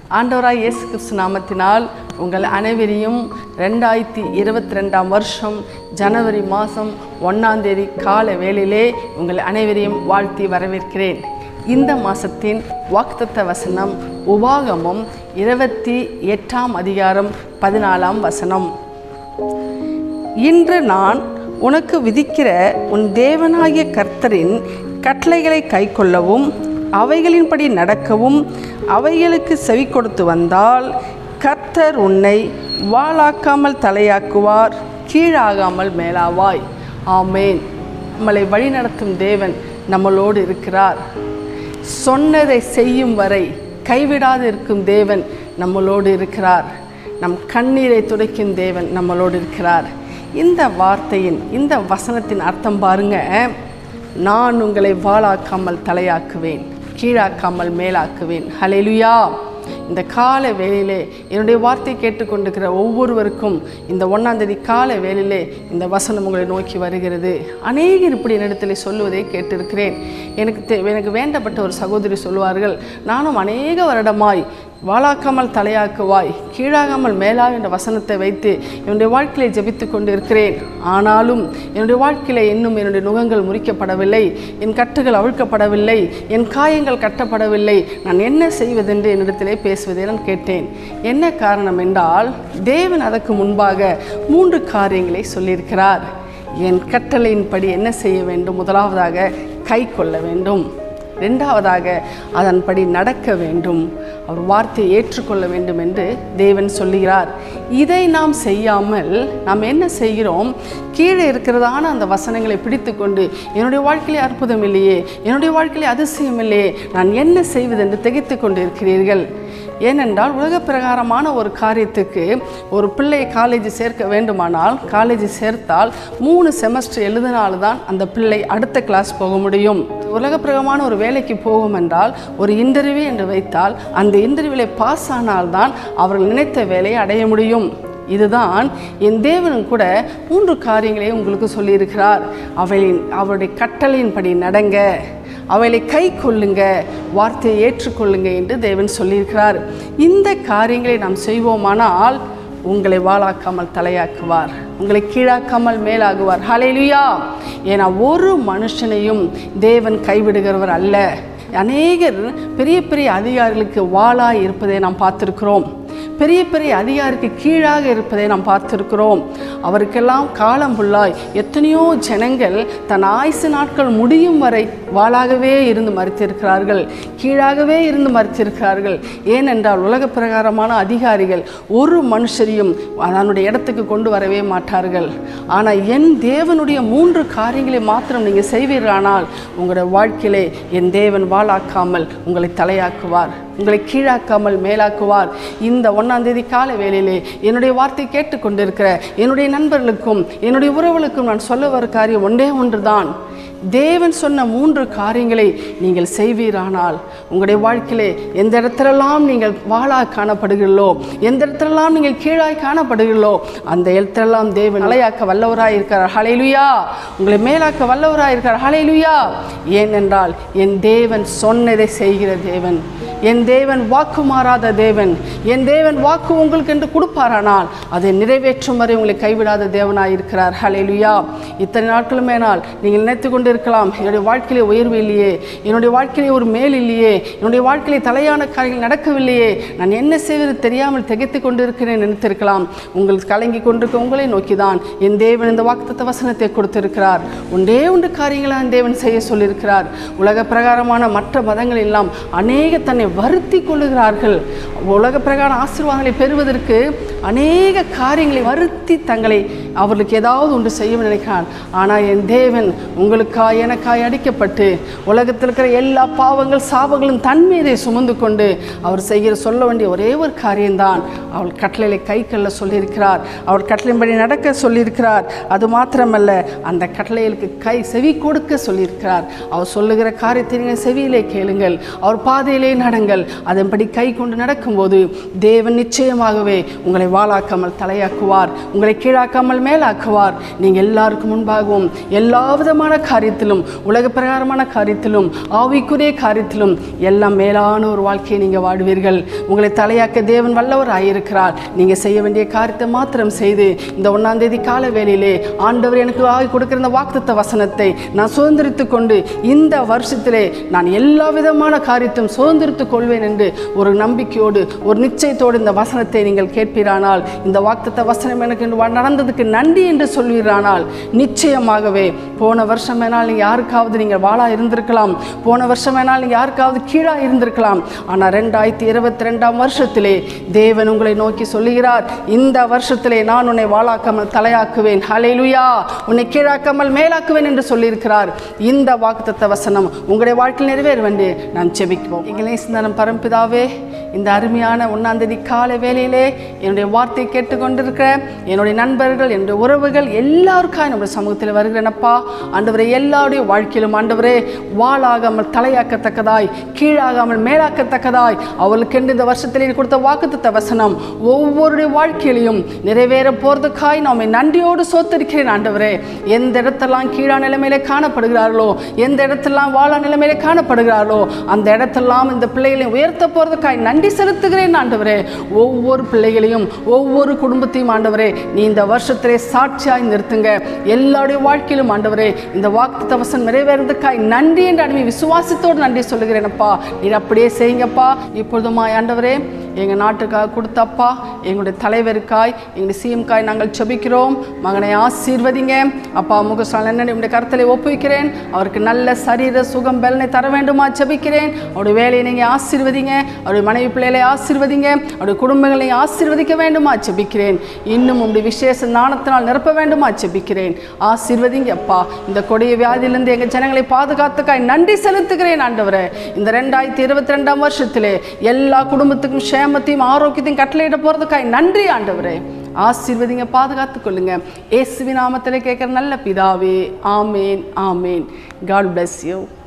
ஆண்டவராய் இயேசு கிறிஸ்து நாமத்தினால் உங்கள் அனைவரையும் ரெண்டாயிரத்தி இருபத்தி ரெண்டாம் வருஷம் ஜனவரி மாதம் ஒன்றாம் தேதி கால வேளையிலே உங்கள் அனைவரையும் வாழ்த்தி வரவேற்கிறேன் இந்த மாதத்தின் வாக்தத்த வசனம் உபாகமம் இருபத்தி எட்டாம் அதிகாரம் பதினாலாம் வசனம் இன்று நான் உனக்கு விதிக்கிற உன் தேவனாகிய கர்த்தரின் கட்டளைகளை கைக்கொள்ளவும் அவைகளின்படி நடக்கவும் அவைகளுக்கு செவி கொடுத்து வந்தால் கர்த்தர் உன்னை வாளாக்காமல் தலையாக்குவார் கீழாகாமல் மேலாவாய் ஆமேன் நம்மளை வழிநடத்தும் தேவன் நம்மளோடு இருக்கிறார் சொன்னதை செய்யும் வரை கைவிடாது இருக்கும் தேவன் நம்மளோடு இருக்கிறார் நம் கண்ணீரை துடைக்கும் தேவன் நம்மளோடு இருக்கிறார் இந்த வார்த்தையின் இந்த வசனத்தின் அர்த்தம் பாருங்க நான் உங்களை வாளாக்காமல் தலையாக்குவேன் கீழாக்காமல் மேலாக்குவேன் ஹalleluya இந்த கால வேளையிலே என்னுடைய வார்த்தை கேட்டுக்கொண்டிருக்கிற ஒவ்வொருவருக்கும் இந்த ஒன்றாந்தேதி கால வேளையிலே இந்த வசனம் உங்களை நோக்கி வருகிறது அநேகர் இப்படி என்னிடத்தில் சொல்லுவதை கேட்டிருக்கிறேன் எனக்கு தே எனக்கு வேண்டப்பட்ட ஒரு சகோதரி சொல்வார்கள் நானும் அநேக வருடமாய் வாளாக்காமல் தலையாக்குவாய் கீழாகாமல் மேலா என்ற வசனத்தை வைத்து என்னுடைய வாழ்க்கையை ஜெபித்து கொண்டு இருக்கிறேன் ஆனாலும் என்னுடைய வாழ்க்கையில இன்னும் என்னுடைய நுகங்கள் முறிக்கப்படவில்லை என் கட்டுகள் அவிழ்க்கப்படவில்லை என் காயங்கள் கட்டப்படவில்லை நான் என்ன செய்வதென்று என்னிடத்திலே பேசுவதை நான் கேட்டேன் என்ன காரணம் என்றால் தேவன் அதற்கு முன்பாக மூன்று காரியங்களை சொல்லியிருக்கிறார் என் கட்டளையின்படி என்ன செய்ய வேண்டும் முதலாவதாக கை கொள்ள வேண்டும் ரெண்டாவதாக அதன்படி நடக்க வேண்டும் அவர் வார்த்தையை ஏற்றுக்கொள்ள வேண்டும் என்று தேவன் சொல்லுகிறார் இதை நாம் செய்யாமல் நாம் என்ன செய்கிறோம் கீழே இருக்கிறதான அந்த வசனங்களை பிடித்து கொண்டு என்னுடைய வாழ்க்கையிலே அற்புதம் இல்லையே என்னுடைய வாழ்க்கையிலே அதிசயம் இல்லையே நான் என்ன செய்வதென்று திகைத்து கொண்டு இருக்கிறீர்கள் ஏனென்றால் உலக பிரகாரமான ஒரு காரியத்துக்கு ஒரு பிள்ளையை காலேஜ் சேர்க்க வேண்டுமானால் காலேஜ் சேர்த்தால் மூணு செமஸ்டர் எழுதினால்தான் அந்த பிள்ளை அடுத்த கிளாஸ் போக முடியும் உலக பிரகமான ஒரு வேலைக்கு போகும் என்றால் ஒரு இன்டர்வியூ என்று வைத்தால் அந்த இன்டர்வியூவில் பாஸ் ஆனால்தான் அவர்கள் நினைத்த வேலையை அடைய முடியும் இதுதான் என் தேவனும் கூட மூன்று காரியங்களை உங்களுக்கு சொல்லியிருக்கிறார் அவளின் அவருடைய கட்டளையின்படி நடங்க அவளை கை கொள்ளுங்க வார்த்தையை ஏற்றுக்கொள்ளுங்க என்று தேவன் சொல்லியிருக்கிறார் இந்த காரியங்களை நாம் செய்வோமானால் உங்களை வாளாக்காமல் தலையாக்குவார் உங்களை கீழாக்காமல் மேலாகுவார் ஹalleluya ஏன்னா ஒரு மனுஷனையும் தேவன் கைவிடுகிறவர் அல்ல அநேகர் பெரிய பெரிய அதிகாரிகளுக்கு வாளாய் இருப்பதை நாம் பார்த்திருக்கிறோம் பெரிய பெரிய அதிகாரிக்கு கீழாக இருப்பதை நாம் பார்த்திருக்கிறோம் அவருக்கெல்லாம் காலம் புல்லாய் எத்தனையோ ஜனங்கள் தன் ஆயுசு நாட்கள் முடியும் வரை வாளாகவே இருந்து மறுத்திருக்கிறார்கள் கீழாகவே இருந்து மறுத்திருக்கிறார்கள் ஏனென்றால் உலக பிரகாரமான அதிகாரிகள் ஒரு மனுஷரையும் அதனுடைய இடத்துக்கு கொண்டு வரவே மாட்டார்கள் ஆனால் என் தேவனுடைய மூன்று காரியங்களை மாத்திரம் நீங்கள் செய்வீர்களானால் உங்களுடைய வாழ்க்கையிலே என் தேவன் வாளாக்காமல் உங்களை தலையாக்குவார் உங்களை கீழாக்காமல் மேலாக்குவார் இந்த ஒன்றாம் தேதி கால வேளையிலே என்னுடைய வார்த்தை கேட்டுக்கொண்டிருக்கிற என்னுடைய நண்பர்களுக்கும் என்னுடைய உறவுகளுக்கும் நான் சொல்ல வர காரியம் ஒன்றே ஒன்றுதான் தேவன் சொன்ன மூன்று காரியங்களை நீங்கள் செய்வீரானால் உங்களுடைய வாழ்க்கையிலே எந்த இடத்துலலாம் நீங்கள் வாளாக காணப்படுகிறீர்களோ எந்த இடத்துலலாம் நீங்கள் கீழாய் காணப்படுகிறீர்களோ அந்த இடத்துலலாம் தேவன் நிலையாக்க வல்லவராய் இருக்கிறார் ஹலைலுயா உங்களை மேலாக்க வல்லவராய் இருக்கிறார் ஹலைலுயா ஏனென்றால் என் தேவன் சொன்னதை செய்கிற தேவன் என் தேவன் வாக்கு மாறாத தேவன் என் தேவன் வாக்கு உங்களுக்கு என்று கொடுப்பாரானால் அதை நிறைவேற்றும் வரை உங்களை கைவிடாத தேவனாய் இருக்கிறார் ஹalleluya இத்தனை நாட்களுமே நாள் நீங்கள் நினைத்து கொண்டு இருக்கலாம் என்னுடைய வாழ்க்கையிலே உயர்வு இல்லையே என்னுடைய வாழ்க்கையிலே ஒரு மேல் இல்லையே என்னுடைய வாழ்க்கையிலே தலையான காரியங்கள் நடக்கவில்லையே நான் என்ன செய்வது தெரியாமல் திகைத்து கொண்டு இருக்கிறேன் நினைத்திருக்கலாம் உங்களுக்கு கலங்கி கொண்டிருக்க உங்களை நோக்கிதான் என் தேவன் இந்த வாக்குத்த வசனத்தை கொடுத்திருக்கிறார் ஒன்றே ஒன்று காரியங்களை அந்த தேவன் செய்ய சொல்லியிருக்கிறார் உலக பிரகாரமான மற்ற மதங்கள் எல்லாம் அநேக தன்னை வருத்தி கொள்ளுகிறார்கள் உலக பிரகார ஆசீர்வாதங்களை பெறுவதற்கு அநேக காரியங்களை வருத்தி தங்களை அவர்களுக்கு ஏதாவது ஒன்று செய்ய நினைக்கிறான் ஆனால் என் தேவன் உங்களுக்காய் எனக்காய் அடிக்கப்பட்டு உலகத்தில் இருக்கிற எல்லா பாவங்கள் சாபங்களும் தன் மீதை சுமந்து கொண்டு அவர் செய்கிற சொல்ல வேண்டிய ஒரே ஒரு காரியம்தான் அவள் கட்டளையை கை கல்ல சொல்லியிருக்கிறார் அவர் கட்டளையின்படி நடக்க சொல்லியிருக்கிறார் அது மாத்திரமல்ல அந்த கட்டளைகளுக்கு கை செவி கொடுக்க சொல்லியிருக்கிறார் அவர் சொல்லுகிற காரியத்தை நீங்கள் செவியிலே கேளுங்கள் அவர் பாதையிலே நடங்கள் அதன்படி கை கொண்டு நடக்கும்போது தேவன் நிச்சயமாகவே உங்களை வாளாக்காமல் தலையாக்குவார் உங்களை கீழாக்காமல் மேலாக்குவார் நீங்கள் எல்லாருக்கும் முன்பாகவும் எல்லா விதமான காரியத்திலும் உலக பிரகாரமான காரியத்திலும் ஆவிக்குரிய காரியத்திலும் எல்லாம் மேலான ஒரு வாழ்க்கையை நீங்கள் வாடுவீர்கள் உங்களை தலையாக்க தேவன் வல்லவர் ஆயிருக்கிறார் நீங்கள் செய்ய வேண்டிய காரியத்தை மாத்திரம் செய்து இந்த ஒன்றாம் தேதி கால வேளையிலே ஆண்டவர் எனக்கு ஆகி கொடுக்கிற இந்த வாக்குத்த வசனத்தை நான் சுதந்திரித்து கொண்டு இந்த வருஷத்திலே நான் எல்லா விதமான காரியத்தையும் சுதந்திரித்துக் கொள்வேன் என்று ஒரு நம்பிக்கையோடு ஒரு நிச்சயத்தோடு இந்த வசனத்தை நீங்கள் கேட்பீரானால் இந்த வாக்குத்த வசனம் எனக்கு இன்று வ- நடந்ததுக்கு நன்றி என்று சொல்வீரானால் நிச்சயமாகவே போன வருஷம் வேணால் நீங்கள் யாருக்காவது நீங்கள் வாழா இருந்திருக்கலாம் போன வருஷம் வேணால் நீங்கள் யாருக்காவது கீழாக இருந்திருக்கலாம் ஆனால் ரெண்டாயிரத்தி இருபத்தி ரெண்டாம் வருஷத்திலே தேவன் உங்களை நோக்கி சொல்லுகிறார் இந்த வருஷத்திலே நான் உன்னை வாழாக்காமல் தலையாக்குவேன் ஹalleluya உன்னை கீழாக்காமல் மேலாக்குவேன் என்று சொல்லியிருக்கிறார் இந்த வாக்குத்தத்த வசனம் உங்களுடைய வாழ்க்கையில் நிறைவேற வேண்டு நாம் செபிக்கிறோம் எங்களே சிந்தனம் பரம்பிதாவே இந்த அருமையான ஒன்னாந்தேதி காலை வேளையிலே என்னுடைய வார்த்தையை கேட்டுக்கொண்டிருக்கிற என்னுடைய நண்பர்கள் என்னுடைய உறவுகள் எல்லாருக்காக நம்முடைய சமூகத்தில் வருகிறேனப்பா ஆண்டவரே எல்லாருடைய வாழ்க்கையிலும் ஆண்டவரே வாழாகாமல் தலையாக்கத்தக்கதாய் கீழாகாமல் மேலாக்கத்தக்கதாய் அவளுக்கென்று இந்த வருஷத்தில் கொடுத்த வாக்குத்தத்த வசனம் ஒவ்வொருடைய வாழ்க்கையிலையும் நிறைவேற போகிறதுக்காய் நான் உம்மை நன்றியோடு சோத்தரிக்கிறேன் ஆண்டவரே எந்த இடத்தெல்லாம் கீழா நிலைமையிலே காணப்படுகிறார்களோ எந்த இடத்தெல்லாம் வாழா நிலைமையிலே காணப்படுகிறார்களோ அந்த இடத்தெல்லாம் இந்த பிள்ளைகளை உயர்த்த போகிறதுக்காய் நன்றி செலுத்துகிறேன் ஆண்டவரே ஒவ்வொரு பிள்ளைகளையும் ஒவ்வொரு குடும்பத்தையும் ஆண்டவரே நீ இந்த வருஷத்திலே சாட்சியாய் நிறுத்துங்க எல்லாருடைய வாழ்க்கையிலும் ஆண்டவரே இந்த வாக்கு வசனம் நிறைவேறதுக்காய் நன்றி என்று அடிமை விசுவாசத்தோடு நன்றி சொல்லுகிறேனப்பா நீர் அப்படியே செய்யுங்கப்பா இப்பொழுதுமாய் ஆண்டவரே எங்கள் நாட்டுக்காக கொடுத்தப்பா எங்களுடைய தலைவருக்காய் எங்களுடைய சிஎம்காய் நாங்கள் செபிக்கிறோம் மகனை ஆசீர்வதிங்க அப்பா முகசால் என்ன உடைய கருத்தலை ஒப்புவிக்கிறேன் அவருக்கு நல்ல சரீர சுகம் பலனை தர வேண்டுமா செபிக்கிறேன் அவருடைய வேலையை நீங்கள் ஆசீர்வதிங்க அவருடைய மனைவி பிள்ளைகளை ஆசீர்வதிங்க அவருடைய குடும்பங்களை ஆசீர்வதிக்க வேண்டுமா செபிக்கிறேன் இன்னும் உங்களுடைய விசேஷ நாணத்தினால் நிரப்ப வேண்டுமா செபிக்கிறேன் ஆசீர்வதிங்க அப்பா இந்த கொடிய வியாதியிலிருந்து எங்கள் ஜனங்களை பாதுகாத்துக்காய் நன்றி செலுத்துகிறேன் ஆண்டவரே இந்த ரெண்டாயிரத்தி இருபத்தி ரெண்டாம் வருஷத்திலே எல்லா குடும்பத்துக்கும் சேமத்தையும் ஆரோக்கியத்தையும் கட்டளையிட போகிறதுக்காய் நன்றி ஆண்டவரே ஆசீர்வதிங்க பாதுகாத்துக் கொள்ளுங்க இயேசுவின் நாமத்திலே கேட்குற நல்ல பிதாவே ஆமேன் ஆமேன் காட் bless you